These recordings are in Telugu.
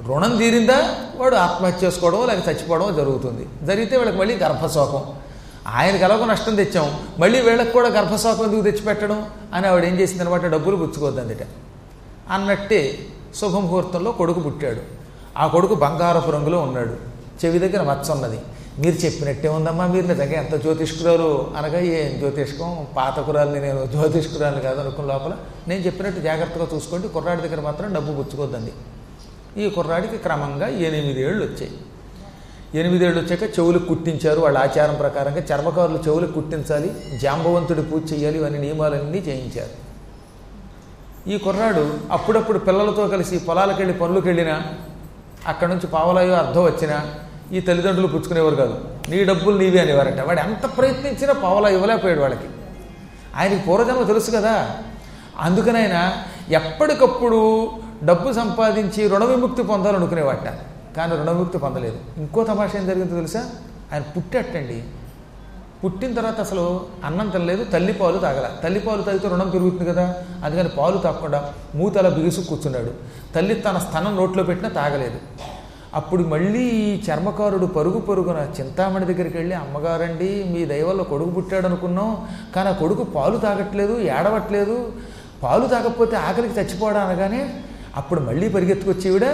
రుణం తీరిందా వాడు ఆత్మహత్య చేసుకోవడం లేక చచ్చిపోవడం జరుగుతుంది జరిగితే వీళ్ళకి మళ్ళీ గర్భశోకం ఆయనకి ఎలాగో నష్టం తెచ్చాం మళ్ళీ వీళ్ళకి కూడా గర్భశోకం ఎందుకు తెచ్చిపెట్టడం అని ఆవిడ ఏం చేసింది అనమాట డబ్బులు పుచ్చుకోవద్దందిట అన్నట్టే శుభముహూర్తంలో కొడుకు పుట్టాడు ఆ కొడుకు బంగారపు రంగులో ఉన్నాడు చెవి దగ్గర మచ్చ ఉన్నది మీరు చెప్పినట్టే ఉందమ్మా మీరు నిజంగా ఎంత జ్యోతిష్కురాలు అనగా ఏం జ్యోతిష్కం పాతకురాలని నేను జ్యోతిష్కురాలు కాదు అనుకున్న లోపల నేను చెప్పినట్టు జాగ్రత్తగా చూసుకోండి కుర్రాడి దగ్గర మాత్రం డబ్బు పుచ్చుకోద్దండి ఈ కుర్రాడికి క్రమంగా ఎనిమిదేళ్ళు వచ్చాయి ఎనిమిదేళ్ళు వచ్చాక చెవులకు కుట్టించారు వాళ్ళ ఆచారం ప్రకారంగా చర్మకారులు చెవులకు కుట్టించాలి జాంబవంతుడి పూజ చేయాలి ఇవన్నీ నియమాలన్నీ చేయించారు ఈ కుర్రాడు అప్పుడప్పుడు పిల్లలతో కలిసి పొలాలకు వెళ్ళి పనులకు వెళ్ళినా అక్కడ నుంచి పావలాయో అర్థం వచ్చినా ఈ తల్లిదండ్రులు పుచ్చుకునేవారు కాదు నీ డబ్బులు నీవే అనేవారట వాడు ఎంత ప్రయత్నించినా పావలా ఇవ్వలేకపోయాడు వాళ్ళకి ఆయనకి పూర్వజన్మ తెలుసు కదా అందుకని ఆయన ఎప్పటికప్పుడు డబ్బు సంపాదించి రుణ విముక్తి పొందాలనుకునేవాట కానీ రుణ విముక్తి పొందలేదు ఇంకో తమాషా ఏం జరిగిందో తెలుసా ఆయన పుట్టేటండి పుట్టిన తర్వాత అసలు అన్నం తినలేదు తల్లి పాలు తాగల తల్లి పాలు తాగితే రుణం పెరుగుతుంది కదా అందుకని పాలు తాగకుండా మూతల బిగుసు కూర్చున్నాడు తల్లి తన స్థనం నోట్లో పెట్టినా తాగలేదు అప్పుడు మళ్ళీ ఈ చర్మకారుడు పరుగు పరుగున చింతామణి దగ్గరికి వెళ్ళి అమ్మగారండి మీ దయవల్ల కొడుకు పుట్టాడు అనుకున్నాం కానీ ఆ కొడుకు పాలు తాగట్లేదు ఏడవట్లేదు పాలు తాగకపోతే ఆకలికి చచ్చిపోవడం అనగానే అప్పుడు మళ్ళీ పరిగెత్తుకొచ్చి ఈవిడ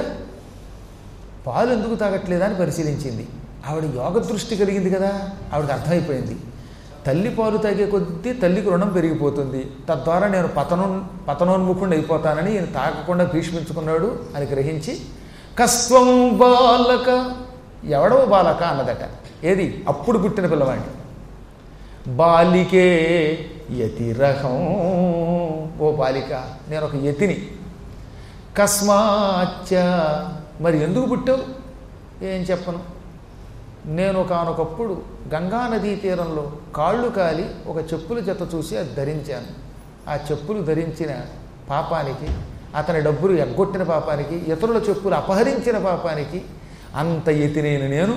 పాలు ఎందుకు తాగట్లేదా అని పరిశీలించింది ఆవిడ యోగ దృష్టి కలిగింది కదా ఆవిడకి అర్థమైపోయింది తల్లి పాలు తాగే కొద్దీ తల్లికి రుణం పెరిగిపోతుంది తద్వారా నేను పతనో పతనోన్ముఖుండి అయిపోతానని ఈయన తాగకుండా భీష్మించుకున్నాడు అని గ్రహించి కస్త్వం బాలక ఎవడో బాలక అన్నదట ఏది అప్పుడు పుట్టిన పిల్లవాడిని బాలికే యతిరహం ఓ బాలిక నేను ఒక యతిని కస్మాచ్చ మరి ఎందుకు పుట్టావు ఏం చెప్పను నేను ఒకనొకప్పుడు గంగా నదీ తీరంలో కాళ్ళు కాలి ఒక చెప్పుల జత చూసి అది ధరించాను ఆ చెప్పులు ధరించిన పాపానికి అతని డబ్బులు ఎగ్గొట్టిన పాపానికి ఇతరుల చెప్పులు అపహరించిన పాపానికి అంత ఎతినేను నేను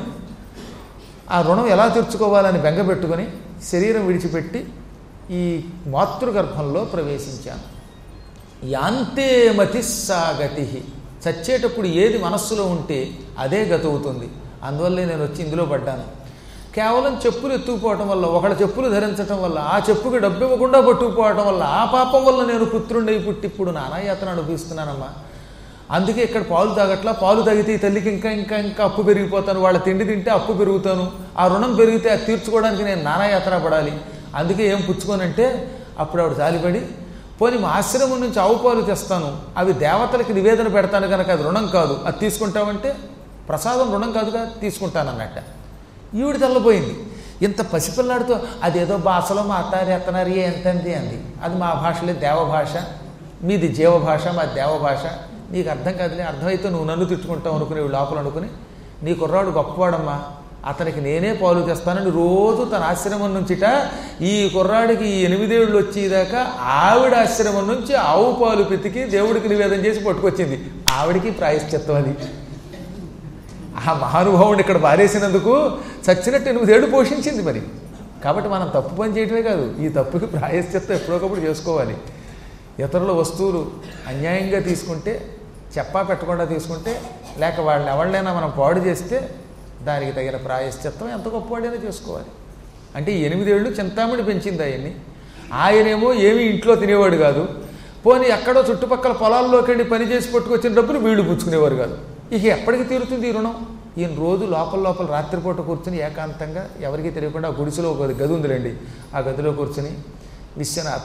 ఆ రుణం ఎలా తీర్చుకోవాలని బెంగపెట్టుకొని శరీరం విడిచిపెట్టి ఈ మాతృగర్భంలో ప్రవేశించాను యాంతే మతిస్సాగతి చచ్చేటప్పుడు ఏది మనస్సులో ఉంటే అదే గతవుతుంది అందువల్లే నేను వచ్చి ఇందులో పడ్డాను కేవలం చెప్పులు ఎత్తుకుపోవటం వల్ల ఒకళ్ళ చెప్పులు ధరించటం వల్ల ఆ చెప్పుకి డబ్బు ఇవ్వకుండా పట్టుకుపోవటం వల్ల ఆ పాపం వల్ల నేను పుత్రుండై పుట్టి ఇప్పుడు నానాయాతన అనుభవిస్తున్నానమ్మా అందుకే ఇక్కడ పాలు తాగట్లా పాలు తాగితే ఈ తల్లికి ఇంకా ఇంకా ఇంకా అప్పు పెరిగిపోతాను వాళ్ళ తిండి తింటే అప్పు పెరుగుతాను ఆ రుణం పెరిగితే అది తీర్చుకోవడానికి నేను నానాయాతన పడాలి అందుకే ఏం పుచ్చుకోనంటే అప్పుడు ఆవిడ జాలిపడి పోనీ మా ఆశ్రమం నుంచి ఆవు పాలు తెస్తాను అవి దేవతలకి నివేదన పెడతాను కనుక అది రుణం కాదు అది తీసుకుంటామంటే ప్రసాదం రుణం కాదుగా తీసుకుంటానన్నట్ట ఈవిడ తెల్లపోయింది ఇంత పసిపిల్లాడితో అదేదో భాషలో మాట్లాడేస్తున్నారు ఎంతంది అంది అది మా భాషలే దేవభాష మీది జీవభాష మా దేవభాష నీకు అర్థం కాదులే అర్థమైతే నువ్వు నన్ను తిట్టుకుంటావు అనుకుని లోపల అనుకుని నీ కుర్రాడు గొప్పవాడమ్మా అతనికి నేనే పాలు తెస్తానని రోజు తన ఆశ్రమం నుంచిట ఈ కుర్రాడికి ఈ ఎనిమిదేళ్ళు వచ్చేదాకా ఆవిడ ఆశ్రమం నుంచి ఆవు పాలు పితికి దేవుడికి నివేదన చేసి పట్టుకొచ్చింది ఆవిడికి ప్రాయశ్చిత్తం అది ఆ మహానుభావుని ఇక్కడ పారేసినందుకు చచ్చినట్టు ఎనిమిదేళ్ళు పోషించింది మరి కాబట్టి మనం తప్పు పని చేయటమే కాదు ఈ తప్పుకి ప్రాయశ్చిత్తం ఎప్పుడొకప్పుడు చేసుకోవాలి ఇతరుల వస్తువులు అన్యాయంగా తీసుకుంటే చెప్పా పెట్టకుండా తీసుకుంటే లేక వాళ్ళని ఎవళ్ళైనా మనం పాడు చేస్తే దానికి తగిన ప్రాయశ్చిత్తం ఎంత గొప్పవాడైనా చేసుకోవాలి అంటే ఈ ఎనిమిదేళ్ళు చింతామణి పెంచింది ఆయన్ని ఆయనేమో ఏమీ ఇంట్లో తినేవాడు కాదు పోనీ ఎక్కడో చుట్టుపక్కల పొలాల్లోకి వెళ్ళి పని చేసి పట్టుకొచ్చిన డబ్బులు వీళ్ళు పుచ్చుకునేవారు కాదు ఇక ఎప్పటికి తీరుతుంది ఈ రుణం ఈయన రోజు లోపల లోపల రాత్రిపూట కూర్చుని ఏకాంతంగా ఎవరికీ తెలియకుండా ఆ గుడిసెలో ఒక గది ఉందిలేండి ఆ గదిలో కూర్చుని విశ్వనాథ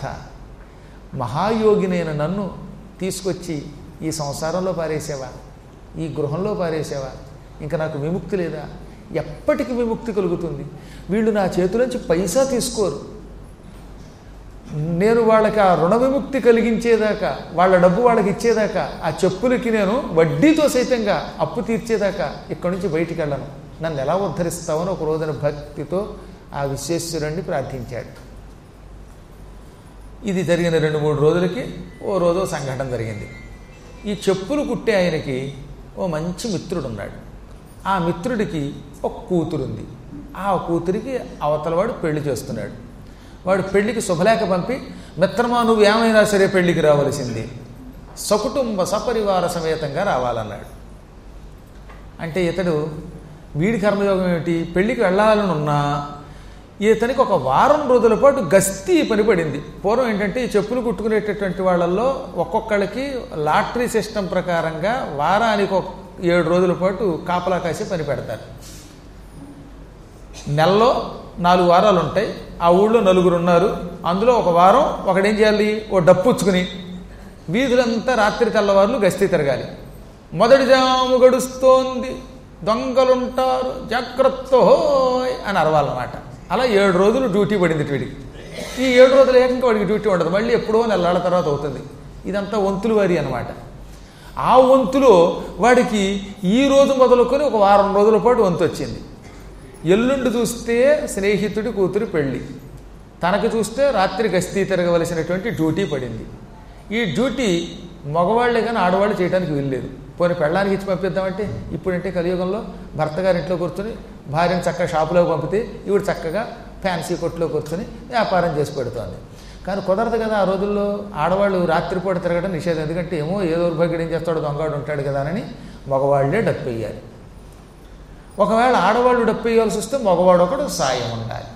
మహాయోగినైన నన్ను తీసుకొచ్చి ఈ సంసారంలో పారేసావా ఈ గృహంలో పారేసావా ఇంకా నాకు విముక్తి లేదా ఎప్పటికి విముక్తి కలుగుతుంది వీళ్ళు నా చేతులోంచి పైసా తీసుకోరు నేను వాళ్ళకి ఆ రుణ విముక్తి కలిగించేదాకా వాళ్ళ డబ్బు వాళ్ళకి ఇచ్చేదాకా ఆ చెప్పులకి నేను వడ్డీతో సైతంగా అప్పు తీర్చేదాకా ఇక్కడి నుంచి బయటికి వెళ్ళను నన్ను ఎలా ఉద్ధరిస్తావని ఒక రోజున భక్తితో ఆ విశ్వేశ్వరుణ్ణి ప్రార్థించాడు ఇది జరిగిన రెండు మూడు రోజులకి ఓ రోజు సంఘటన జరిగింది ఈ చెప్పులు కుట్టే ఆయనకి ఓ మంచి మిత్రుడు ఉన్నాడు ఆ మిత్రుడికి ఒక కూతురుంది ఆ కూతురికి అవతలవాడు పెళ్లి చేస్తున్నాడు వాడు పెళ్లికి శుభలేఖ పంపి మిత్రమా నువ్వు ఏమైనా సరే పెళ్లికి రావలసింది సకుటుంబ సపరివార సమేతంగా రావాలన్నాడు అంటే ఇతడు వీడి కర్మయోగం ఏమిటి పెళ్ళికి వెళ్ళాలని ఉన్నా ఇతనికి ఒక వారం రోజుల పాటు గస్తీ పని పడింది పూర్వం ఏంటంటే ఈ చెప్పులు కుట్టుకునేటటువంటి వాళ్ళల్లో ఒక్కొక్కళ్ళకి లాటరీ సిస్టమ్ ప్రకారంగా వారానికి ఒక ఏడు రోజుల పాటు కాపలా కాసి పని పెడతారు నెలలో నాలుగు వారాలు ఉంటాయి ఆ ఊళ్ళో నలుగురు ఉన్నారు అందులో ఒక వారం ఒకడేం చేయాలి ఓ డప్పుచ్చుకుని వీధులంతా రాత్రి తెల్లవారులు గస్తీ తిరగాలి మొదటి జాము గడుస్తోంది దొంగలుంటారు జాగ్రత్త హోయ్ అని అరవాలన్నమాట అలా ఏడు రోజులు డ్యూటీ పడింది వీడికి ఈ ఏడు రోజులు ఏకంగా వాడికి డ్యూటీ ఉండదు మళ్ళీ ఎప్పుడో నెలల తర్వాత అవుతుంది ఇదంతా వంతులు వారి అనమాట ఆ వంతులో వాడికి ఈ రోజు మొదలుకొని ఒక వారం రోజుల పాటు వంతు వచ్చింది ఎల్లుండి చూస్తే స్నేహితుడి కూతురు పెళ్ళి తనకు చూస్తే రాత్రి గస్తీ తిరగవలసినటువంటి డ్యూటీ పడింది ఈ డ్యూటీ మగవాళ్ళే కానీ ఆడవాళ్ళు చేయడానికి వీల్లేదు పోనీ పెళ్ళానికి ఇచ్చి పంపిద్దామంటే ఇప్పుడంటే కలియుగంలో భర్త గారి ఇంట్లో కూర్చొని భార్యను చక్కగా షాపులో పంపితే ఇవిడు చక్కగా ఫ్యాన్సీ కొట్టులో కూర్చొని వ్యాపారం చేసి పెడుతోంది కానీ కుదరదు కదా ఆ రోజుల్లో ఆడవాళ్ళు రాత్రిపూట తిరగడం నిషేధం ఎందుకంటే ఏమో ఏ దౌర్భాగ్యం ఏం చేస్తాడో దొంగవాడు ఉంటాడు కదా అని మగవాళ్లే డప్పు వేయాలి ఒకవేళ ఆడవాళ్ళు డప్పు వేయాల్సి వస్తే మగవాడు ఒకడు సాయం ఉండాలి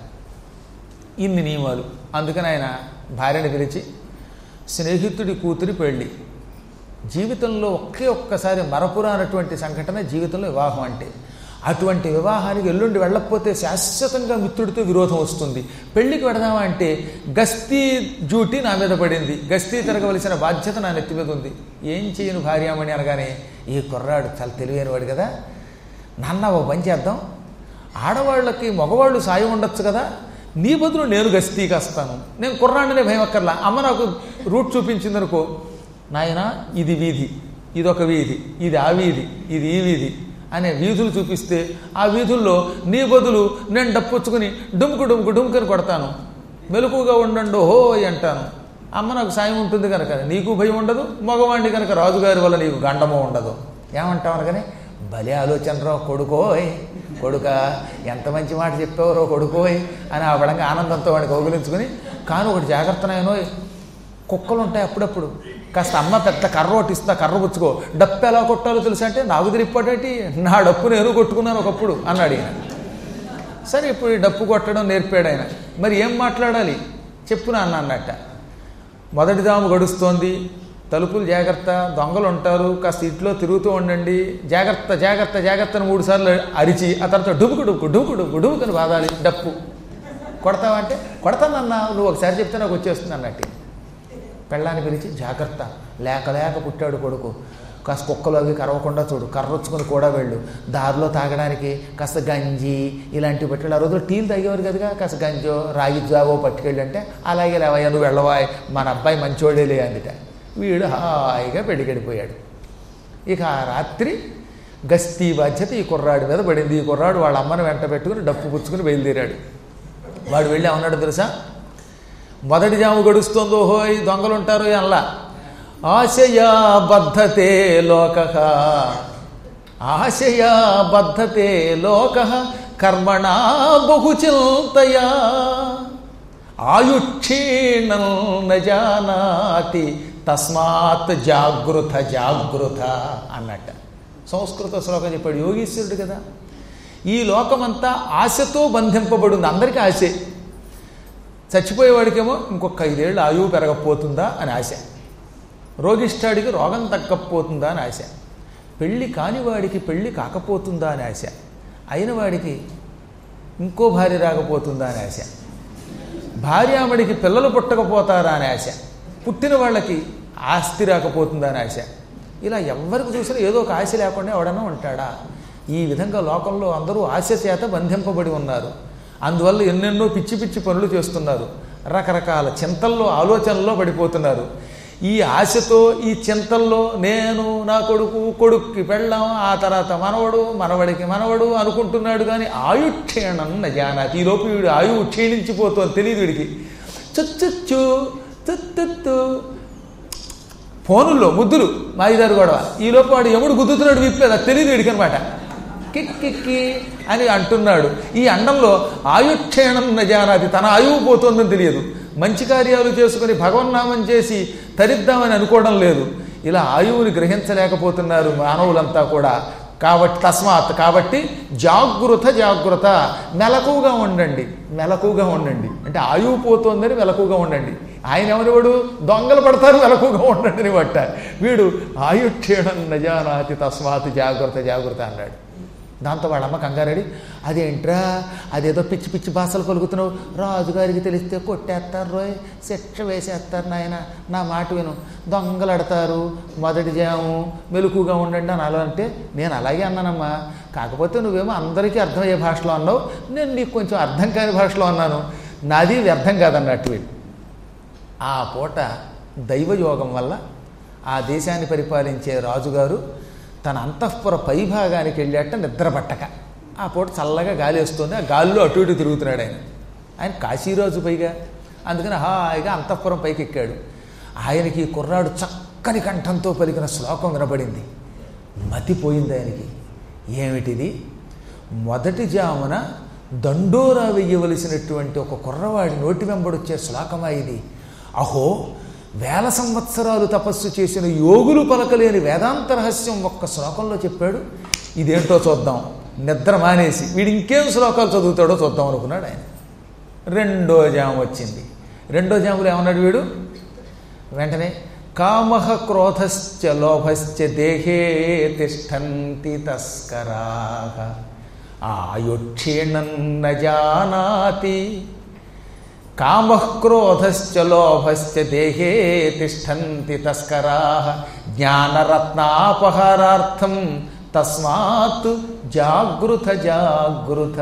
ఇన్ని నియమాలు అందుకని ఆయన భార్యను పిలిచి స్నేహితుడి కూతురి పెళ్ళి జీవితంలో ఒకే ఒక్కసారి మరపురానటువంటి సంఘటన జీవితంలో వివాహం అంటే అటువంటి వివాహానికి ఎల్లుండి వెళ్ళకపోతే శాశ్వతంగా మిత్రుడితో విరోధం వస్తుంది పెళ్లికి వెడదామా అంటే గస్తీ డ్యూటీ నా మీద పడింది గస్తీ తిరగవలసిన బాధ్యత నా నెత్తి మీద ఉంది ఏం చేయను భార్యామణి అనగానే ఈ కుర్రాడు చాలా తెలివైనవాడు కదా నాన్న ఓ పని చేద్దాం ఆడవాళ్ళకి మగవాళ్ళు సాయం ఉండొచ్చు కదా నీ బదులు నేను గస్తీకి వస్తాను నేను కుర్రాడినే భయం అక్కర్లా అమ్మ నాకు రూట్ చూపించిందనుకో నాయన ఇది వీధి ఇది ఒక వీధి ఇది ఆ వీధి ఇది ఈ వీధి అనే వీధులు చూపిస్తే ఆ వీధుల్లో నీ బదులు నేను డప్పుచ్చుకుని డుమ్కు డుమ్కు డుమ్కని కొడతాను మెలకుగా ఉండండు హోయ్ అంటాను అమ్మ నాకు సాయం ఉంటుంది కనుక నీకు భయం ఉండదు మగవాణ్ణి కనుక రాజుగారి వల్ల నీకు గండమో ఉండదు ఏమంటావు అనగానే భలే ఆలోచనరో కొడుకోయ్ కొడుక ఎంత మంచి మాట చెప్పావరో కొడుకోయ్ అని ఆ బలంగా ఆనందంతో వాడిని కౌగులించుకుని కానీ ఒకటి జాగ్రత్తనైనోయ్ కుక్కలు ఉంటాయి అప్పుడప్పుడు కాస్త అమ్మ పెద్ద కర్ర ఒకటి ఇస్తా కర్ర పుచ్చుకో డప్పు ఎలా కొట్టాలో తెలుసా అంటే నాకు తెలిపేటి నా డప్పు నేను కొట్టుకున్నాను ఒకప్పుడు అన్నాడు ఈయన సరే ఇప్పుడు ఈ డప్పు కొట్టడం నేర్పాడు ఆయన మరి ఏం మాట్లాడాలి చెప్పు నాన్న అన్నట్ట మొదటి దాము గడుస్తోంది తలుపులు జాగ్రత్త దొంగలు ఉంటారు కాస్త ఇంట్లో తిరుగుతూ ఉండండి జాగ్రత్త జాగ్రత్త జాగ్రత్త అని మూడు సార్లు అరిచి ఆ తర్వాత డుబుకు డుబుకు డుబుకు డుబుకు డుబుకని బాదాలి డప్పు కొడతావంటే కొడతానన్నా నువ్వు ఒకసారి చెప్తే నాకు వచ్చేస్తుంది అన్నట్టు పెళ్ళాన్ని పిలిచి జాగ్రత్త లేక లేక పుట్టాడు కొడుకు కాస్త కుక్కలు అవి కరవకుండా చూడు కర్రొచ్చుకొని కూడా వెళ్ళు దారిలో తాగడానికి కాస్త గంజి ఇలాంటివి పట్టుకెళ్ళి ఆ రోజుల్లో టీలు తాగేవారు కదగా కాస్త గంజో రాగి జావో పట్టుకెళ్ళి అంటే అలాగే లేవయ్యా నువ్వు వెళ్ళవాయ్ మన అబ్బాయి మంచోడేలే అందుట వీడు హాయిగా పెళ్ళికెడిపోయాడు ఇక ఆ రాత్రి గస్తీ బాధ్యత ఈ కుర్రాడి మీద పడింది ఈ కుర్రాడు వాళ్ళ అమ్మను వెంట పెట్టుకుని డప్పు పుచ్చుకుని బయలుదేరాడు వాడు వెళ్ళి ఏమన్నాడు తెలుసా మొదటి జాము గడుస్తుందో హోయ్ దొంగలు ఉంటారు అల్లా ఆశయా బద్ధతే లోక ఆశయా బద్ధతే లోక కర్మణా బహుచింతయా ఆయుక్షీణం నజానాతి తస్మాత్ జాగృత జాగృత అన్నట్ట సంస్కృత శ్లోకం చెప్పాడు యోగీశ్వరుడు కదా ఈ లోకమంతా ఆశతో బంధింపబడింది అందరికీ ఆశే చచ్చిపోయేవాడికేమో ఇంకొక ఐదేళ్ళు ఆయువు పెరగకపోతుందా అని ఆశ రోగిష్టాడికి రోగం తగ్గకపోతుందా అని ఆశ పెళ్ళి కానివాడికి పెళ్ళి కాకపోతుందా అని ఆశ అయిన వాడికి ఇంకో భార్య రాకపోతుందా అని ఆశ భార్యామడికి పిల్లలు పుట్టకపోతారా అని ఆశ పుట్టిన వాళ్ళకి ఆస్తి రాకపోతుందా అని ఆశ ఇలా ఎవరికి చూసినా ఏదో ఒక ఆశ లేకుండా ఎవడన్నా ఉంటాడా ఈ విధంగా లోకంలో అందరూ ఆశ చేత బంధింపబడి ఉన్నారు అందువల్ల ఎన్నెన్నో పిచ్చి పిచ్చి పనులు చేస్తున్నారు రకరకాల చింతల్లో ఆలోచనల్లో పడిపోతున్నారు ఈ ఆశతో ఈ చింతల్లో నేను నా కొడుకు కొడుక్కి పెళ్ళాం ఆ తర్వాత మనవడు మనవడికి మనవడు అనుకుంటున్నాడు కానీ ఆయుక్షీణం నజానాతి ఈ లోపు వీడు ఆయువు క్షీణించిపోతుంది తెలియదు వీడికి చుచ్చు చుత్తు ఫోనుల్లో ముద్దులు మాయిదారు గొడవ ఈ లోపు వాడు ఎముడు గుద్దుతున్నాడు విప్పేది అది తెలియదు వీడికి అనమాట కిక్కిక్కి అని అంటున్నాడు ఈ అండంలో ఆయుక్షేణం నజానాది తన ఆయువు పోతోందని తెలియదు మంచి కార్యాలు చేసుకుని భగవన్నామం చేసి తరిద్దామని అనుకోవడం లేదు ఇలా ఆయువుని గ్రహించలేకపోతున్నారు మానవులంతా కూడా కాబట్టి తస్మాత్ కాబట్టి జాగృత జాగృత మెలకుగా ఉండండి మెలకుగా ఉండండి అంటే ఆయువు పోతోందని మెలకుగా ఉండండి ఆయన ఎవరివాడు దొంగలు పడతారు మెలకుగా ఉండండి అని పట్ట వీడు ఆయుక్షేణం నజానాతి తస్మాత్ జాగ్రత్త జాగ్రత్త అన్నాడు దాంతో వాళ్ళ అమ్మ కంగారడి అదేంట్రా అదేదో పిచ్చి పిచ్చి భాషలు పలుకుతున్నావు రాజుగారికి తెలిస్తే కొట్టేస్తారు రోయ్ శిక్ష వేసేస్తారు నాయన నా మాట విను దొంగలడతారు మొదటి జాము మెలుకుగా ఉండండి అని అలా అంటే నేను అలాగే అన్నానమ్మా కాకపోతే నువ్వేమో అందరికీ అర్థమయ్యే భాషలో అన్నావు నేను నీకు కొంచెం అర్థం కాని భాషలో అన్నాను నాది వ్యర్థం కాదన్నట్టు వీడు ఆ పూట దైవయోగం వల్ల ఆ దేశాన్ని పరిపాలించే రాజుగారు తన అంతఃపుర పైభాగానికి వెళ్ళాట నిద్ర పట్టక ఆ పూట చల్లగా గాలి వస్తుంది ఆ గాలిలో అటు ఇటు తిరుగుతున్నాడు ఆయన ఆయన కాశీరాజు పైగా అందుకని హాయిగా అంతఃపురం పైకి ఎక్కాడు ఆయనకి ఈ కుర్రాడు చక్కని కంఠంతో పలికిన శ్లోకం వినపడింది మతిపోయింది ఆయనకి ఏమిటిది మొదటి జామున దండోరా వెయ్యవలసినటువంటి ఒక కుర్రవాడి నోటి వెంబడొచ్చే శ్లోకమా ఇది అహో వేల సంవత్సరాలు తపస్సు చేసిన యోగులు పలకలేని వేదాంత రహస్యం ఒక్క శ్లోకంలో చెప్పాడు ఇదేంటో చూద్దాం నిద్ర మానేసి వీడు ఇంకేం శ్లోకాలు చదువుతాడో చూద్దాం అనుకున్నాడు ఆయన రెండో జాము వచ్చింది రెండో జాములో ఏమన్నాడు వీడు వెంటనే కామ క్రోధశ్చ లోభశ్చ దేహే తిష్టంతి తస్కరా ఆయుక్షీణన్న జానాతి కామక్రోధశ్చ లోభశ్చ దేహే తిష్టంతి తస్కరా జ్ఞానరత్నాపహారార్థం తస్మాత్ జాగృత జాగృత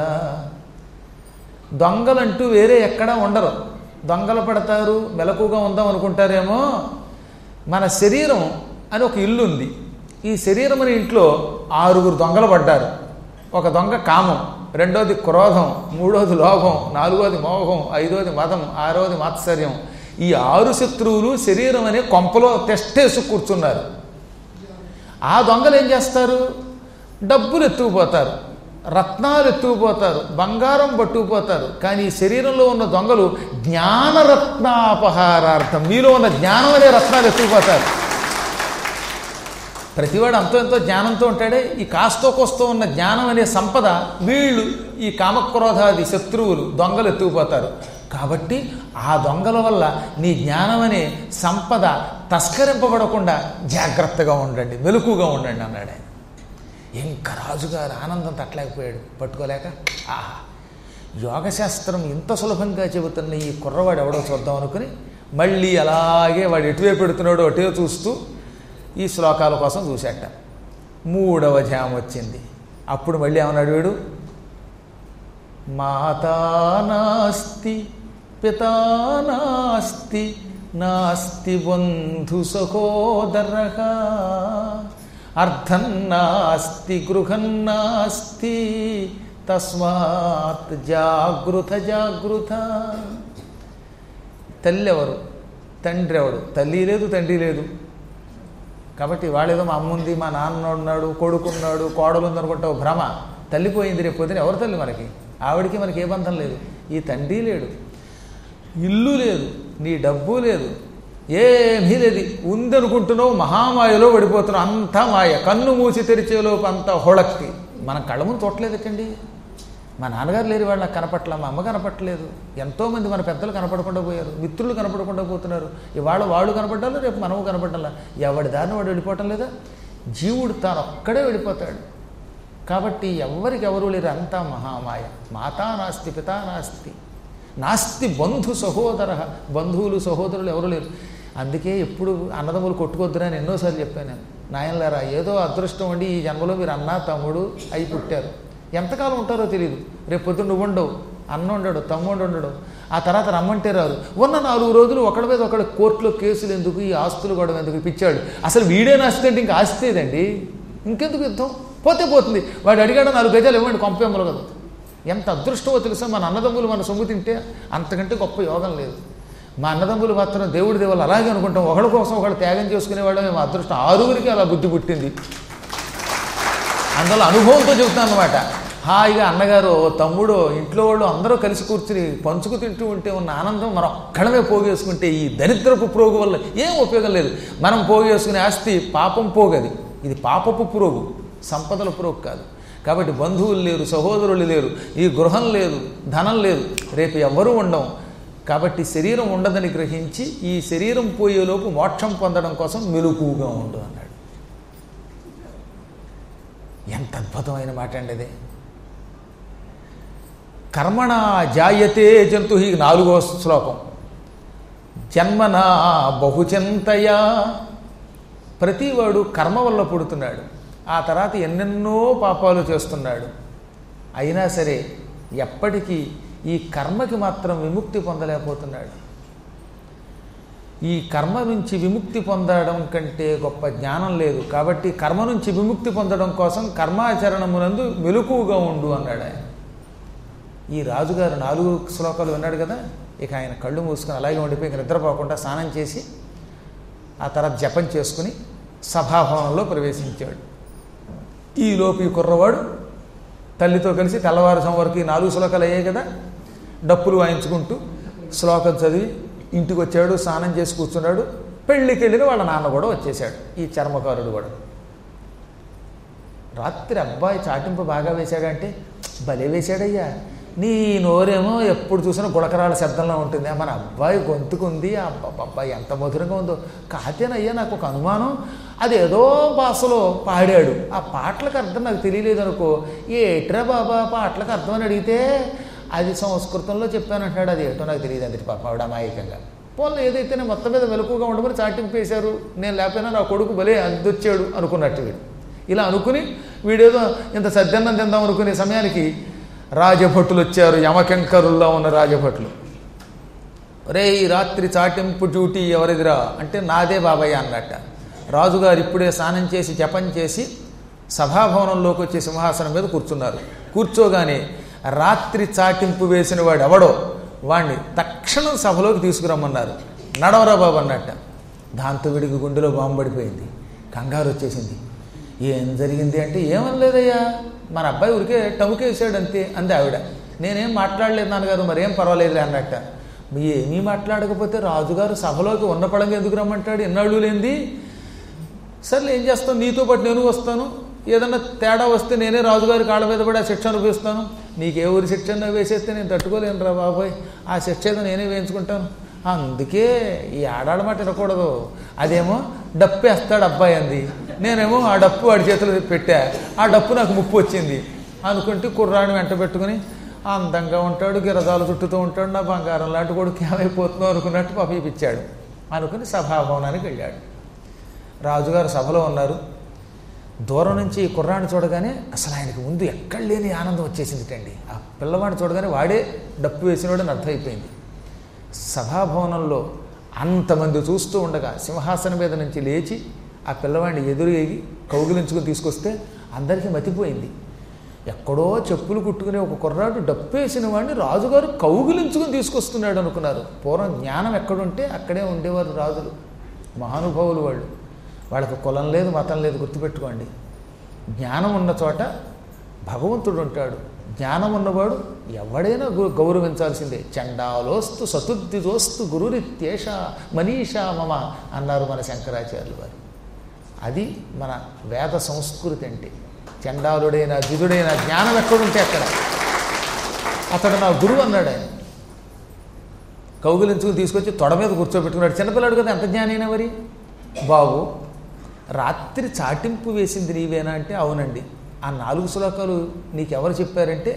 దొంగలంటూ వేరే ఎక్కడా ఉండరు దొంగలు పడతారు మెలకుగా ఉందాం అనుకుంటారేమో మన శరీరం అని ఒక ఇల్లు ఉంది ఈ శరీరం అనే ఇంట్లో ఆరుగురు దొంగలు పడ్డారు ఒక దొంగ కామం రెండోది క్రోధం మూడోది లోభం నాలుగోది మోహం ఐదోది మదం ఆరోది మాత్సర్యం ఈ ఆరు శత్రువులు శరీరం అనే కొంపలో తెస్టేసి కూర్చున్నారు ఆ దొంగలు ఏం చేస్తారు డబ్బులు ఎత్తుకుపోతారు రత్నాలు ఎత్తుకుపోతారు బంగారం పట్టుకుపోతారు కానీ ఈ శరీరంలో ఉన్న దొంగలు జ్ఞానరత్నాపహారార్థం మీలో ఉన్న జ్ఞానం అనే రత్నాలు ఎత్తుకుపోతారు ప్రతివాడు అంతో ఎంతో జ్ఞానంతో ఉంటాడే ఈ కాస్తో కోస్తో ఉన్న జ్ఞానం అనే సంపద వీళ్ళు ఈ కామక్రోధాది శత్రువులు దొంగలు ఎత్తుకుపోతారు కాబట్టి ఆ దొంగల వల్ల నీ జ్ఞానం అనే సంపద తస్కరింపబడకుండా జాగ్రత్తగా ఉండండి మెలకుగా ఉండండి అన్నాడు ఆయన ఇంకా రాజుగారు ఆనందం తట్టలేకపోయాడు పట్టుకోలేక ఆహా యోగశాస్త్రం ఇంత సులభంగా చెబుతున్న ఈ కుర్రవాడు ఎవడో చూద్దాం అనుకుని మళ్ళీ అలాగే వాడు ఎటువైపు పెడుతున్నాడో అటే చూస్తూ ఈ శ్లోకాల కోసం చూశాట మూడవ ధ్యానం వచ్చింది అప్పుడు మళ్ళీ ఏమన్నాడు వీడు మాతా నాస్తి పితా నాస్తి నాస్తి బంధు సహోదర అర్థం నాస్తి గృహం నాస్తి తస్మాత్ జాగృత జాగృత తల్లి ఎవరు తండ్రి ఎవడు తల్లి లేదు తండ్రి లేదు కాబట్టి వాళ్ళేదో మా అమ్మ ఉంది మా నాన్న ఉన్నాడు కొడుకున్నాడు కోడలు ఉంది అనుకుంటావు భ్రమ తల్లి పోయింది రేపు పొద్దున ఎవరు తల్లి మనకి ఆవిడికి మనకి ఏ బంధం లేదు ఈ తండ్రి లేడు ఇల్లు లేదు నీ డబ్బు లేదు ఏమీ లేదు ఉందనుకుంటున్నావు మహామాయలో పడిపోతున్నావు అంతా మాయ కన్ను మూసి తెరిచేలోపు అంతా హొళక్కి మనం కళ్ళ ముందు చూడలేదటండి మా నాన్నగారు లేరు వాళ్ళు నాకు కనపట్ల మా అమ్మ కనపట్టలేదు ఎంతోమంది మన పెద్దలు కనపడకుండా పోయారు మిత్రులు కనపడకుండా పోతున్నారు ఇవాళ వాళ్ళు కనపడ్డారు రేపు మనము కనపడాలా ఎవడి దారిని వాడు వెళ్ళిపోవటం లేదా జీవుడు తాను ఒక్కడే వెళ్ళిపోతాడు కాబట్టి ఎవరికి ఎవరు లేరు అంతా మహామాయ మాతా నాస్తి పితా నాస్తి నాస్తి బంధు సహోదర బంధువులు సహోదరులు ఎవరు లేరు అందుకే ఎప్పుడు అన్నదమ్ములు కొట్టుకొద్దురా అని ఎన్నోసార్లు చెప్పాను నేను నాయనలారా ఏదో అదృష్టం అండి ఈ జన్మలో మీరు అన్న తమ్ముడు అయి పుట్టారు ఎంతకాలం ఉంటారో తెలియదు రేపు పొద్దున్న నువ్వు ఉండవు అన్న ఉండడు తమ్ముడు ఉండడు ఆ తర్వాత రమ్మంటే రారు ఉన్న నాలుగు రోజులు ఒకడి మీద ఒకటి కోర్టులో కేసులు ఎందుకు ఈ ఆస్తులు గొడవ ఎందుకు పిచ్చాడు అసలు వీడే నాస్తి అంటే ఇంకా ఆస్తేదండి ఇంకెందుకు యుద్ధం పోతే పోతుంది వాడు అడిగాడు నాలుగు గజాలు ఇవ్వండి కొంపేమ్మలు కదా ఎంత అదృష్టమో తెలుసా మన అన్నదమ్ములు మన సొమ్ము తింటే అంతకంటే గొప్ప యోగం లేదు మా అన్నదమ్ములు మాత్రం దేవుడి దేవుళ్ళు అలాగే అనుకుంటాం ఒకళ్ళ కోసం ఒకళ్ళు త్యాగం చేసుకునేవాళ్ళం మేము అదృష్టం ఆరుగురికి అలా బుద్ధి పుట్టింది అందువల్ల అనుభవంతో చెబుతాను అనమాట హాయిగా అన్నగారు తమ్ముడు ఇంట్లో వాళ్ళు అందరూ కలిసి కూర్చుని పంచుకు తింటూ ఉంటే ఉన్న ఆనందం మనం ఒక్కడమే పోగేసుకుంటే ఈ దరిద్రపు ప్రోగు వల్ల ఏం ఉపయోగం లేదు మనం పోగేసుకునే ఆస్తి పాపం పోగది ఇది పాపపు పురోగు సంపదల పురోక్ కాదు కాబట్టి బంధువులు లేరు సహోదరులు లేరు ఈ గృహం లేదు ధనం లేదు రేపు ఎవ్వరూ ఉండం కాబట్టి శరీరం ఉండదని గ్రహించి ఈ శరీరం పోయేలోపు మోక్షం పొందడం కోసం మెలుకుగా ఉండు అన్నాడు ఎంత అద్భుతమైన మాట అండి అది కర్మణ జాయతే జంతు ఈ నాలుగో శ్లోకం జన్మనా బహుచింతయా ప్రతివాడు కర్మ వల్ల పుడుతున్నాడు ఆ తర్వాత ఎన్నెన్నో పాపాలు చేస్తున్నాడు అయినా సరే ఎప్పటికీ ఈ కర్మకి మాత్రం విముక్తి పొందలేకపోతున్నాడు ఈ కర్మ నుంచి విముక్తి పొందడం కంటే గొప్ప జ్ఞానం లేదు కాబట్టి కర్మ నుంచి విముక్తి పొందడం కోసం కర్మాచరణమునందు మెలకువగా ఉండు అన్నాడు ఆయన ఈ రాజుగారు నాలుగు శ్లోకాలు విన్నాడు కదా ఇక ఆయన కళ్ళు మూసుకొని అలాగే ఉండిపోయి ఇక నిద్రపోకుండా స్నానం చేసి ఆ తర్వాత జపం చేసుకుని సభాభవనంలో ప్రవేశించాడు ఈలోపు ఈ కుర్రవాడు తల్లితో కలిసి తెల్లవారుసం వరకు ఈ నాలుగు శ్లోకాలు అయ్యాయి కదా డప్పులు వాయించుకుంటూ శ్లోకం చదివి ఇంటికి వచ్చాడు స్నానం చేసి కూర్చున్నాడు పెళ్ళికి వెళ్ళిన వాళ్ళ నాన్న కూడా వచ్చేసాడు ఈ చర్మకారుడు కూడా రాత్రి అబ్బాయి చాటింపు బాగా వేశాడంటే భలే వేశాడయ్యా నీ నోరేమో ఎప్పుడు చూసినా గుడకరాల శబ్దంలో ఉంటుంది మన అబ్బాయి గొంతుకుంది ఆ అబ్బాయి ఎంత మధురంగా ఉందో కాతేనయ్యా నాకు ఒక అనుమానం అది ఏదో భాషలో పాడాడు ఆ పాటలకు అర్థం నాకు తెలియలేదు అనుకో ఏట్రా బాబా పాటలకు అర్థం అని అడిగితే అది సంస్కృతంలో చెప్పానంటాడు అది ఏటో నాకు తెలియదు అందుటి పాప ఆవిడ అమాయకంగా పోన్లు ఏదైతేనే మొత్తం మీద వెలుకుగా ఉండమని చాటింపు వేశారు నేను లేకపోయినా నా కొడుకు భలే అద్దొచ్చాడు అనుకున్నట్టు వీడు ఇలా అనుకుని వీడేదో ఇంత సద్దన్నం తిందాం అనుకునే సమయానికి రాజభటులు వచ్చారు యమకెంకరుల్లో ఉన్న రాజభటులు రే ఈ రాత్రి చాటింపు డ్యూటీ ఎవరిదిరా అంటే నాదే బాబాయ్ అన్నట్ట రాజుగారు ఇప్పుడే స్నానం చేసి జపం చేసి సభాభవనంలోకి వచ్చి సింహాసనం మీద కూర్చున్నారు కూర్చోగానే రాత్రి చాటింపు వేసిన వాడు ఎవడో వాణ్ణి తక్షణం సభలోకి తీసుకురమ్మన్నారు నడవరా బాబు అన్నట్ట దాంతో వీడికి గుండెలో బాంబు పడిపోయింది కంగారు వచ్చేసింది ఏం జరిగింది అంటే ఏమనలేదయ్యా మన అబ్బాయి ఊరికే టముకేసాడు అంతే అంది ఆవిడ నేనేం మాట్లాడలేదు నాన్నగారు మరేం పర్వాలేదులే అన్నట్ట ఏమీ మాట్లాడకపోతే రాజుగారు సభలోకి ఉన్న పడంగా ఎందుకు రమ్మంటాడు ఎన్నాళ్ళు లేనిది సర్లే ఏం చేస్తాను నీతో పాటు నేను వస్తాను ఏదన్నా తేడా వస్తే నేనే రాజుగారి కాళ్ళ మీద పడి ఆ శిక్ష అనుభవిస్తాను నీకే ఊరి శిక్షణ వేసేస్తే నేను తట్టుకోలేను రా బాబాయ్ ఆ శిక్ష ఏదో నేనే వేయించుకుంటాను అందుకే ఈ ఆడాడ మాట వినకూడదు అదేమో డప్పు వేస్తాడు అబ్బాయి అంది నేనేమో ఆ డప్పు వాడి చేతిలో పెట్టా ఆ డప్పు నాకు ముప్పు వచ్చింది అనుకుంటే కుర్రాడిని వెంట పెట్టుకుని అందంగా ఉంటాడు గిరదాలు చుట్టుతూ ఉంటాడు నా బంగారం లాంటి కొడుకు ఏమైపోతుందో అనుకున్నట్టు పంపించాడు అనుకుని సభాభవనానికి వెళ్ళాడు రాజుగారు సభలో ఉన్నారు దూరం నుంచి ఈ కుర్రాన్ని చూడగానే అసలు ఆయనకి ముందు ఎక్కడ లేని ఆనందం వచ్చేసింది అండి ఆ పిల్లవాడిని చూడగానే వాడే డప్పు వేసినవాడని అర్థమైపోయింది సభాభవనంలో అంతమంది చూస్తూ ఉండగా సింహాసనం మీద నుంచి లేచి ఆ పిల్లవాడిని ఎదురేగి కౌగిలించుకుని తీసుకొస్తే అందరికీ మతిపోయింది ఎక్కడో చెప్పులు కుట్టుకునే ఒక కుర్రాడు డప్పేసిన వాడిని రాజుగారు కౌగిలించుకుని తీసుకొస్తున్నాడు అనుకున్నారు పూర్వం జ్ఞానం ఎక్కడుంటే అక్కడే ఉండేవారు రాజులు మహానుభావులు వాళ్ళు వాళ్ళకి కులం లేదు మతం లేదు గుర్తుపెట్టుకోండి జ్ఞానం ఉన్న చోట భగవంతుడు ఉంటాడు జ్ఞానం ఉన్నవాడు ఎవడైనా గు- గౌరవించాల్సిందే చండాలోస్తు సతుద్దిదోస్తు గురురిత్యేష మనీషా మమ అన్నారు మన శంకరాచార్యులు వారు అది మన వేద సంస్కృతి అంటే చండాలుడైన జిదుడైన జ్ఞానం ఎక్కడుంటే అక్కడ అతడు నా గురువు అన్నాడు ఆయన కౌగులించుకుని తీసుకొచ్చి తొడ మీద కూర్చోబెట్టుకున్నాడు చిన్నపిల్లాడు కదా ఎంత జ్ఞానైనా మరి బాబు రాత్రి చాటింపు వేసింది నీవేనా అంటే అవునండి ఆ నాలుగు శ్లోకాలు నీకెవరు చెప్పారంటే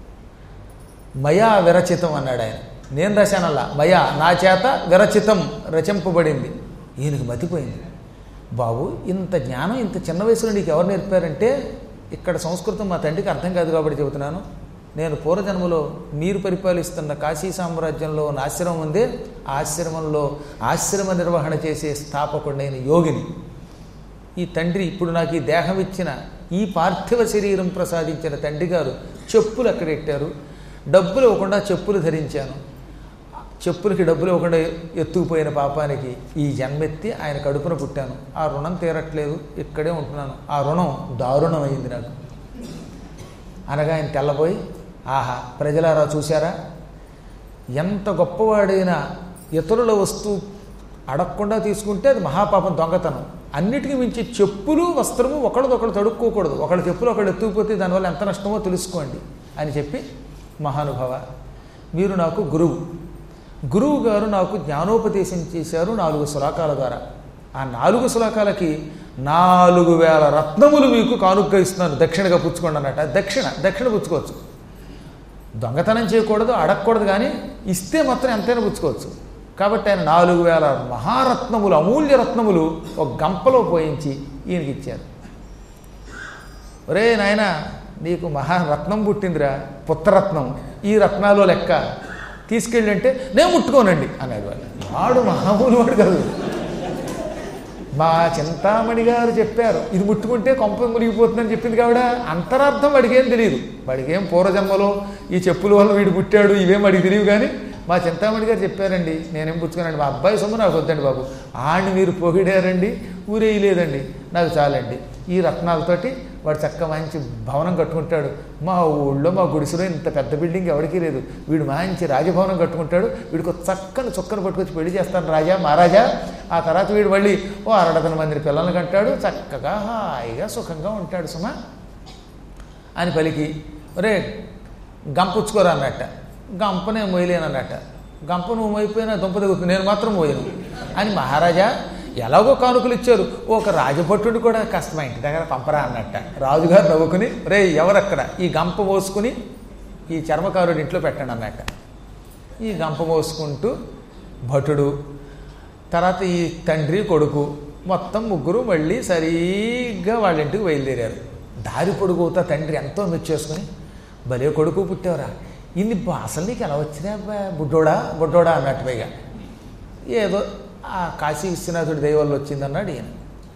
మయా విరచితం అన్నాడు ఆయన నేను రాశానల్లా మయా నా చేత విరచితం రచింపబడింది ఈయనకి మతిపోయింది బాబు ఇంత జ్ఞానం ఇంత చిన్న వయసులో నీకు ఎవరు నేర్పారంటే ఇక్కడ సంస్కృతం మా తండ్రికి అర్థం కాదు కాబట్టి చెబుతున్నాను నేను పూర్వజన్మలో మీరు పరిపాలిస్తున్న కాశీ సామ్రాజ్యంలో ఉన్న ఆశ్రమం ఉందే ఆ ఆశ్రమంలో ఆశ్రమ నిర్వహణ చేసే స్థాపకుడైన యోగిని ఈ తండ్రి ఇప్పుడు నాకు ఈ దేహం ఇచ్చిన ఈ పార్థివ శరీరం ప్రసాదించిన తండ్రి గారు చెప్పులు అక్కడ పెట్టారు డబ్బులు ఇవ్వకుండా చెప్పులు ధరించాను చెప్పులకి డబ్బులు ఇవ్వకుండా ఎత్తుకుపోయిన పాపానికి ఈ జన్మెత్తి ఆయన కడుపున పుట్టాను ఆ రుణం తీరట్లేదు ఇక్కడే ఉంటున్నాను ఆ రుణం దారుణమైంది నాకు అనగా ఆయన తెల్లబోయి ఆహా ప్రజలారా చూశారా ఎంత గొప్పవాడైనా ఇతరుల వస్తువు అడగకుండా తీసుకుంటే అది మహాపాపం దొంగతనం అన్నిటికీ మించి చెప్పులు వస్త్రము ఒకళ్ళదొకళ్ళు తడుక్కోకూడదు ఒకళ్ళ చెప్పులు ఒకళ్ళు ఎత్తుకుపోతే దానివల్ల ఎంత నష్టమో తెలుసుకోండి అని చెప్పి మహానుభావ మీరు నాకు గురువు గురువు గారు నాకు జ్ఞానోపదేశం చేశారు నాలుగు శ్లోకాల ద్వారా ఆ నాలుగు శ్లోకాలకి నాలుగు వేల రత్నములు మీకు కానుగ్గా ఇస్తున్నాను దక్షిణగా పుచ్చుకోండి అన్నట్టు అది దక్షిణ దక్షిణ పుచ్చుకోవచ్చు దొంగతనం చేయకూడదు అడగకూడదు కానీ ఇస్తే మాత్రం ఎంతైనా పుచ్చుకోవచ్చు కాబట్టి ఆయన నాలుగు వేల మహారత్నములు అమూల్య రత్నములు ఒక గంపలో పోయించి ఈయనకి ఇచ్చారు ఒరే నాయన నీకు మహారత్నం పుట్టిందిరా పుత్రరత్నం ఈ రత్నాలు లెక్క తీసుకెళ్ళి అంటే నేను ముట్టుకోనండి అన్నాడు వాళ్ళు వాడు మామూలు వాడు కాదు మా చింతామణి గారు చెప్పారు ఇది ముట్టుకుంటే కొంప మునిగిపోతుందని చెప్పింది కావిడ అంతరార్థం వాడికేం తెలియదు వాడికేం పూర్వజన్మలో ఈ చెప్పుల వల్ల వీడు పుట్టాడు ఇవేం వాడికి తెలియదు కానీ మా చింతామణి గారు చెప్పారండి నేనేం పుచ్చుకున్నాను మా అబ్బాయి సొమ్ము నాకు వద్దండి బాబు ఆడిని మీరు పొగిడారండి ఊరేయలేదండి నాకు చాలండి ఈ రత్నాలతోటి వాడు చక్కగా మంచి భవనం కట్టుకుంటాడు మా ఊళ్ళో మా గుడిసెలో ఇంత పెద్ద బిల్డింగ్ ఎవరికీ లేదు వీడు మంచి రాజభవనం కట్టుకుంటాడు వీడికి ఒక చక్కని చొక్కను పట్టుకొచ్చి పెళ్లి చేస్తాను రాజా మహారాజా ఆ తర్వాత వీడు మళ్ళీ ఓ అరడదన మంది పిల్లల్ని కంటాడు చక్కగా హాయిగా సుఖంగా ఉంటాడు సుమా అని పలికి ఒరే గంపుచ్చుకోరా అన్నట్ట గంపనే మోయలేనన్నట్ట గంప నువ్వు మోయిపోయినా దుంప దిగుతుంది నేను మాత్రం మోయను అని మహారాజా ఎలాగో కానుకలు ఇచ్చారు ఒక రాజభట్టుడు కూడా కాస్త మా ఇంటి దగ్గర పంపరా అన్నట్ట రాజుగారు నవ్వుకుని రే ఎవరక్కడ ఈ గంప మోసుకుని ఈ చర్మకారుడి ఇంట్లో పెట్టండి అన్నట్ట ఈ గంప మోసుకుంటూ భటుడు తర్వాత ఈ తండ్రి కొడుకు మొత్తం ముగ్గురు మళ్ళీ సరిగ్గా వాళ్ళ ఇంటికి బయలుదేరారు దారి పొడుగుతా తండ్రి ఎంతో మెచ్చేసుకుని భలే కొడుకు పుట్టావురా ఇన్ని అసలు నీకు ఎలా వచ్చినా బా- బుడ్డోడా బుడ్డోడా అన్నట్టు పైగా ఏదో ఆ కాశీ విశ్వనాథుడి దైవాల్లో వచ్చిందన్నాడు ఈయన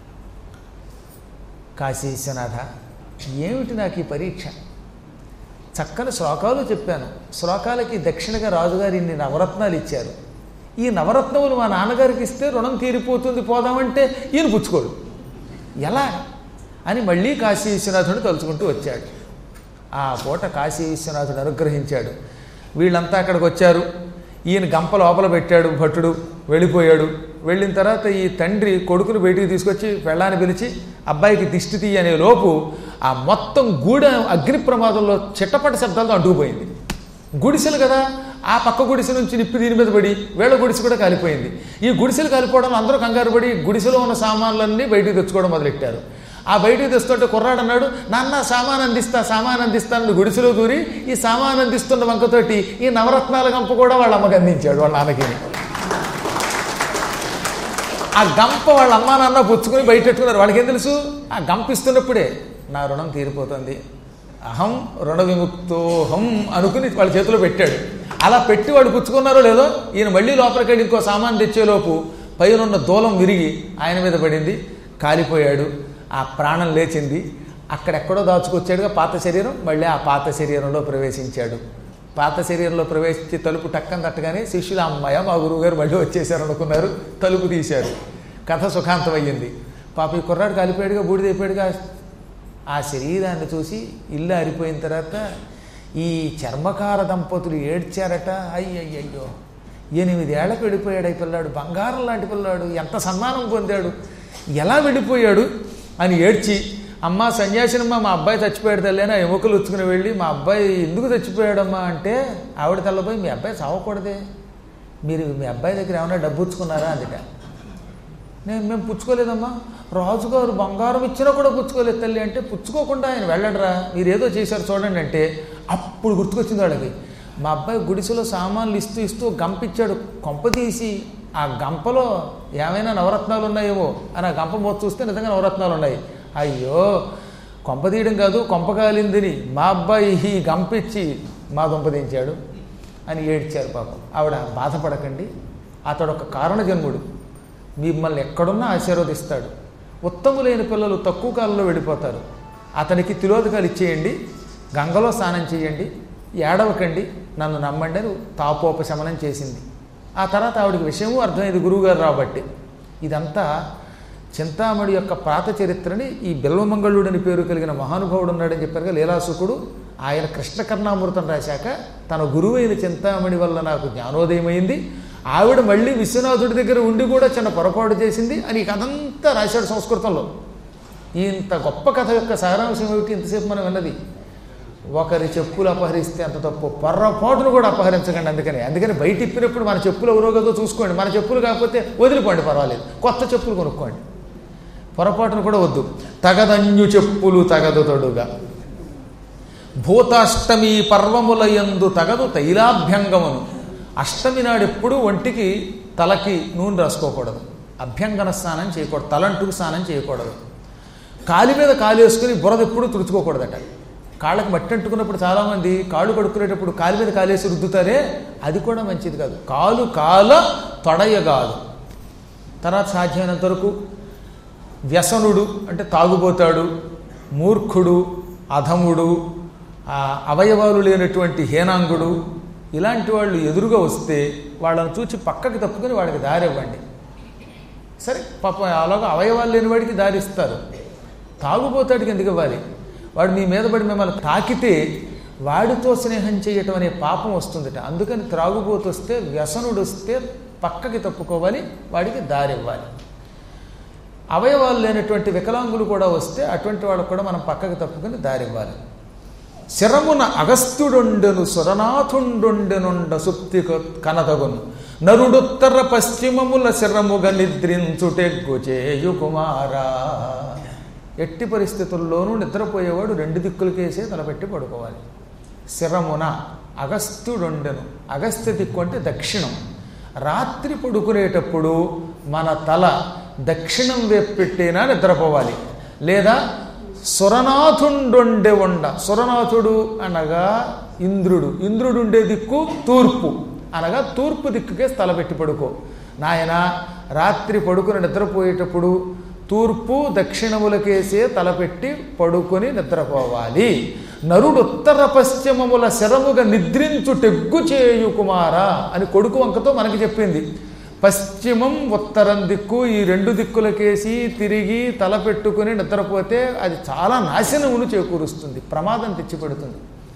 కాశీ విశ్వనాథ ఏమిటి నాకు ఈ పరీక్ష చక్కని శ్లోకాలు చెప్పాను శ్లోకాలకి దక్షిణగా రాజుగారు ఇన్ని నవరత్నాలు ఇచ్చారు ఈ నవరత్నములు మా నాన్నగారికి ఇస్తే రుణం తీరిపోతుంది పోదామంటే ఈయన పుచ్చుకోడు ఎలా అని మళ్ళీ కాశీ విశ్వనాథుడు తలుచుకుంటూ వచ్చాడు ఆ పూట కాశీ విశ్వనాథుడు అనుగ్రహించాడు వీళ్ళంతా అక్కడికి వచ్చారు ఈయన గంప లోపల పెట్టాడు భట్టుడు వెళ్ళిపోయాడు వెళ్ళిన తర్వాత ఈ తండ్రి కొడుకును బయటికి తీసుకొచ్చి పెళ్ళాన్ని పిలిచి అబ్బాయికి దిష్టి తీయనే లోపు ఆ మొత్తం గూడ అగ్ని ప్రమాదంలో చిట్టపట శబ్దాలతో అంటుకుపోయింది గుడిసెలు కదా ఆ పక్క గుడిసె నుంచి నిప్పి దీని మీద పడి వేళ గుడిసె కూడా కాలిపోయింది ఈ గుడిసెలు కాలిపోవడం అందరూ కంగారు పడి గుడిసెలో ఉన్న సామాన్లన్నీ బయటికి తెచ్చుకోవడం మొదలెట్టారు ఆ బయటికి తెస్తుంటే కుర్రాడు అన్నాడు నాన్న సామాన్ అందిస్తా సామాన్ అందిస్తాను గుడిసెలో దూరి ఈ సామాన్ అందిస్తున్న వంకతోటి ఈ నవరత్నాల గంప కూడా వాళ్ళ అమ్మకి అందించాడు వాళ్ళ నాన్నకి ఆ గంప వాళ్ళ అమ్మా నాన్న పుచ్చుకొని బయట పెట్టుకున్నారు వాళ్ళకేం తెలుసు ఆ గంప ఇస్తున్నప్పుడే నా రుణం తీరిపోతుంది అహం రుణ విముక్తోహం అనుకుని వాళ్ళ చేతిలో పెట్టాడు అలా పెట్టి వాడు పుచ్చుకున్నారో లేదో ఈయన మళ్ళీ లోపలికి వెళ్ళి ఇంకో సామాన్ తెచ్చేలోపు పైనున్న దూలం విరిగి ఆయన మీద పడింది కాలిపోయాడు ఆ ప్రాణం లేచింది అక్కడెక్కడో దాచుకొచ్చాడుగా పాత శరీరం మళ్ళీ ఆ పాత శరీరంలో ప్రవేశించాడు పాత శరీరంలో ప్రవేశించి తలుపు టక్కన తట్టగానే శిష్యుల అమ్మాయ మా గురువుగారు మళ్ళీ వచ్చేసారు అనుకున్నారు తలుపు తీశారు కథ సుఖాంతం అయ్యింది పాప ఈ కుర్రాడు కాలిపోయాడుగా బూడిదైపోయాడుగా ఆ శరీరాన్ని చూసి ఇల్లు ఆరిపోయిన తర్వాత ఈ చర్మకార దంపతులు ఏడ్చారట అయ్యయ్యయ్యో ఎనిమిదేళ్లకు వెళ్ళిపోయాడు ఈ పిల్లాడు బంగారం లాంటి పిల్లాడు ఎంత సన్మానం పొందాడు ఎలా వెళ్ళిపోయాడు అని ఏడ్చి అమ్మ సన్యాసినమ్మ మా అబ్బాయి చచ్చిపోయాడు తల్లి అని ఆ ఎముకలు ఉచ్చుకుని వెళ్ళి మా అబ్బాయి ఎందుకు చచ్చిపోయాడమ్మా అంటే ఆవిడ తల్లపోయి మీ అబ్బాయి చావకూడదే మీరు మీ అబ్బాయి దగ్గర ఏమైనా డబ్బు ఉచ్చుకున్నారా అందుట నేను మేము పుచ్చుకోలేదమ్మా రాజుగారు బంగారం ఇచ్చినా కూడా పుచ్చుకోలేదు తల్లి అంటే పుచ్చుకోకుండా ఆయన వెళ్ళడరా మీరు ఏదో చేశారు చూడండి అంటే అప్పుడు గుర్తుకొచ్చింది వాళ్ళకి మా అబ్బాయి గుడిసెలో సామాన్లు ఇస్తూ ఇస్తూ గంపిచ్చాడు కొంప తీసి ఆ గంపలో ఏమైనా నవరత్నాలు ఉన్నాయేమో అని ఆ గంప మోత చూస్తే నిజంగా నవరత్నాలు ఉన్నాయి అయ్యో కొంప తీయడం కాదు కొంప కాలిందని మా అబ్బాయి ఈ గంపిచ్చి మా దుంపదించాడు అని ఏడ్చారు పాపం ఆవిడ బాధపడకండి అతడు ఒక కారణ జన్ముడు మిమ్మల్ని ఎక్కడున్నా ఆశీర్వదిస్తాడు ఉత్తములైన పిల్లలు తక్కువ కాలంలో వెళ్ళిపోతారు అతనికి తిలోదకాలు ఇచ్చేయండి గంగలో స్నానం చేయండి ఏడవకండి నన్ను నమ్మండి అని తాపోపశమనం చేసింది ఆ తర్వాత ఆవిడకి విషయము అర్థమైంది గురువుగారు రాబట్టి ఇదంతా చింతామణి యొక్క ప్రాత చరిత్రని ఈ బిల్వమంగళుడు అని పేరు కలిగిన మహానుభావుడు ఉన్నాడని చెప్పారుగా లీలాసుకుడు ఆయన కృష్ణకర్ణామృతం రాశాక తన గురువైన చింతామణి వల్ల నాకు జ్ఞానోదయమైంది ఆవిడ మళ్ళీ విశ్వనాథుడి దగ్గర ఉండి కూడా చిన్న పొరపాటు చేసింది అని ఈ కథంతా రాశాడు సంస్కృతంలో ఇంత గొప్ప కథ యొక్క సారాంశం ఏమిటి ఇంతసేపు మనం విన్నది ఒకరి చెప్పులు అపహరిస్తే అంత తప్పు పొర్రపాటును కూడా అపహరించకండి అందుకని అందుకని బయట ఇప్పినప్పుడు మన చెప్పులు ఎవరో కదో చూసుకోండి మన చెప్పులు కాకపోతే వదిలిపోండి పర్వాలేదు కొత్త చెప్పులు కొనుక్కోండి పొరపాటును కూడా వద్దు తగదన్యు చెప్పులు తగదు తొడుగా భూతాష్టమి పర్వములయందు తగదు తైలాభ్యంగమును అష్టమి నాడు ఎప్పుడు ఒంటికి తలకి నూనె రాసుకోకూడదు అభ్యంగన స్నానం చేయకూడదు తలంటుకు స్నానం చేయకూడదు కాలి మీద కాలు వేసుకుని బురద ఎప్పుడు తుడుచుకోకూడదట కాళ్ళకి మట్టి అంటుకున్నప్పుడు చాలామంది కాళ్ళు కడుక్కునేటప్పుడు కాలి మీద కాలేసి రుద్దుతారే అది కూడా మంచిది కాదు కాలు కాల తొడయగాదు తర్వాత సాధ్యమైనంత వరకు వ్యసనుడు అంటే తాగుబోతాడు మూర్ఖుడు అధముడు ఆ, అవయవాలు లేనటువంటి హీనాంగుడు ఇలాంటి వాళ్ళు ఎదురుగా వస్తే వాళ్ళని చూచి పక్కకి తప్పుకొని వాడికి దారి ఇవ్వండి సరే పాప అలాగా అవయవాలు లేని వాడికి దారి ఇస్తారు తాగుబోతాడికి ఎందుకు ఇవ్వాలి వాడు మీ మీద పడి మిమ్మల్ని తాకితే వాడితో స్నేహం చేయటం అనే పాపం వస్తుందట అందుకని త్రాగుబోతు వస్తే వ్యసనుడు వస్తే పక్కకి తప్పుకోవాలి వాడికి దారి ఇవ్వాలి అవయవాలు లేనటువంటి వికలాంగులు కూడా వస్తే అటువంటి వాళ్ళకు కూడా మనం పక్కకి తప్పుకొని దారి ఇవ్వాలి శరమున అగస్త్యుడొండెను సురనాథుండొండెనుండ సుప్తి కనదగును నరుడుత్తర పశ్చిమముల శరముగ నిద్రించుటెగ్గు చేయు కుమారా ఎట్టి పరిస్థితుల్లోనూ నిద్రపోయేవాడు రెండు దిక్కులకేసే తలపెట్టి పడుకోవాలి శరమున అగస్త్యుడొండెను అగస్త్య దిక్కు అంటే దక్షిణం రాత్రి పడుకునేటప్పుడు మన తల దక్షిణం వైపు పెట్టేనా నిద్రపోవాలి లేదా సురనాథుండొండె ఉండ సురనాథుడు అనగా ఇంద్రుడు ఇంద్రుడు ఉండే దిక్కు తూర్పు అనగా తూర్పు దిక్కుకే తలపెట్టి పడుకో నాయన రాత్రి పడుకుని నిద్రపోయేటప్పుడు తూర్పు దక్షిణములకేసే తలపెట్టి పడుకొని నిద్రపోవాలి నరుడు ఉత్తర పశ్చిమముల శరముగా నిద్రించుటెగ్గు చేయు కుమారా అని కొడుకు వంకతో మనకి చెప్పింది పశ్చిమం ఉత్తరం దిక్కు ఈ రెండు దిక్కులకేసి తిరిగి తల పెట్టుకుని నిద్రపోతే అది చాలా నాశనమును చేకూరుస్తుంది ప్రమాదం తెచ్చిపెడుతుంది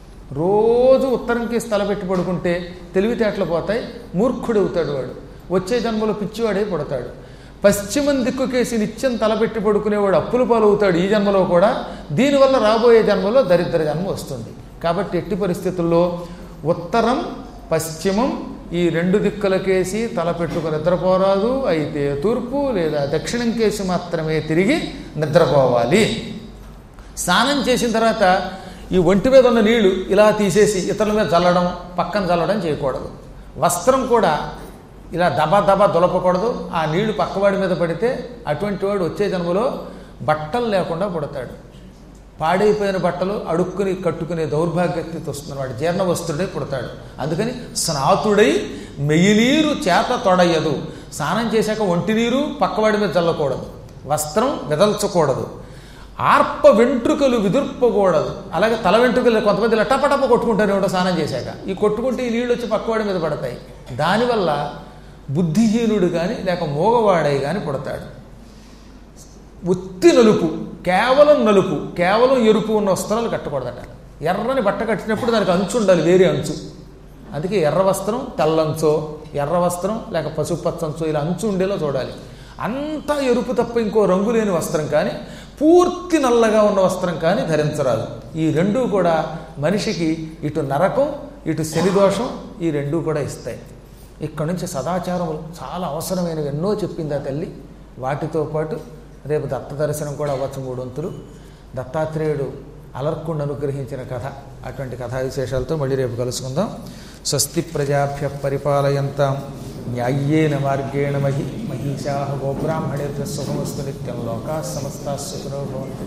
రోజు ఉత్తరం కేసి తల పెట్టి పడుకుంటే తెలివితేటలు పోతాయి మూర్ఖుడవుతాడు వాడు వచ్చే జన్మలో పిచ్చివాడే పుడతాడు పశ్చిమం దిక్కుకేసి నిత్యం తలపెట్టి పడుకునేవాడు అప్పులు పాలవుతాడు ఈ జన్మలో కూడా దీనివల్ల రాబోయే జన్మలో దరిద్ర జన్మ వస్తుంది కాబట్టి ఎట్టి పరిస్థితుల్లో ఉత్తరం పశ్చిమం ఈ రెండు దిక్కులకేసి తలపెట్టుకుని నిద్రపోరాదు అయితే తూర్పు లేదా దక్షిణం కేసి మాత్రమే తిరిగి నిద్రపోవాలి స్నానం చేసిన తర్వాత ఈ ఒంటి మీద ఉన్న నీళ్లు ఇలా తీసేసి ఇతరుల మీద చల్లడం పక్కన చల్లడం చేయకూడదు వస్త్రం కూడా ఇలా దబా దబా దులపకూడదు ఆ నీళ్లు పక్కవాడి మీద పడితే అటువంటి వాడు వచ్చే జన్మలో బట్టలు లేకుండా పుడతాడు పాడైపోయిన బట్టలు అడుక్కుని కట్టుకునే దౌర్భాగ్యత వస్తుంది వాడు జీర్ణ వస్తుడై పుడతాడు అందుకని స్నాతుడై మెయ్యినీరు చేత తొడయ్యదు స్నానం చేశాక ఒంటి నీరు పక్కవాడి మీద చల్లకూడదు వస్త్రం విదల్చకూడదు ఆర్ప వెంట్రుకలు విదుర్పకూడదు అలాగే తల వెంట్రుకలు కొంతమంది ఇలా టపటప కొట్టుకుంటారు ఏమిటో స్నానం చేశాక ఈ కొట్టుకుంటే ఈ నీళ్ళు వచ్చి పక్కవాడి మీద పడతాయి దానివల్ల బుద్ధిహీనుడు కానీ లేక మోగవాడై కానీ పుడతాడు ఉత్తి నలుపు కేవలం నలుపు కేవలం ఎరుపు ఉన్న వస్త్రాలు కట్టకూడదట ఎర్రని బట్ట కట్టినప్పుడు దానికి అంచు ఉండాలి వేరే అంచు అందుకే ఎర్ర వస్త్రం తెల్లంచో ఎర్ర వస్త్రం లేక పసుపు పచ్చంచో ఇలా అంచు ఉండేలా చూడాలి అంతా ఎరుపు తప్ప ఇంకో రంగు లేని వస్త్రం కానీ పూర్తి నల్లగా ఉన్న వస్త్రం కానీ ధరించరాదు ఈ రెండూ కూడా మనిషికి ఇటు నరకం ఇటు శనిదోషం ఈ రెండూ కూడా ఇస్తాయి ఇక్కడ నుంచి సదాచారములు చాలా అవసరమైనవి ఎన్నో చెప్పింది ఆ తల్లి వాటితో పాటు రేపు దత్త దర్శనం కూడా అవ్వచ్చు మూడొంతులు దత్తాత్రేయుడు అలర్కుండు అనుగ్రహించిన కథ అటువంటి కథా విశేషాలతో మళ్ళీ రేపు కలుసుకుందాం స్వస్తి ప్రజాభ్య పరిపాలయంతాం న్యాయ్యేన మార్గేణ మహి మహిషా గోబ్రాహ్మణేభ్య సుఖమస్తు నిత్యం లోకా సమస్తా సుఖినో భవంతు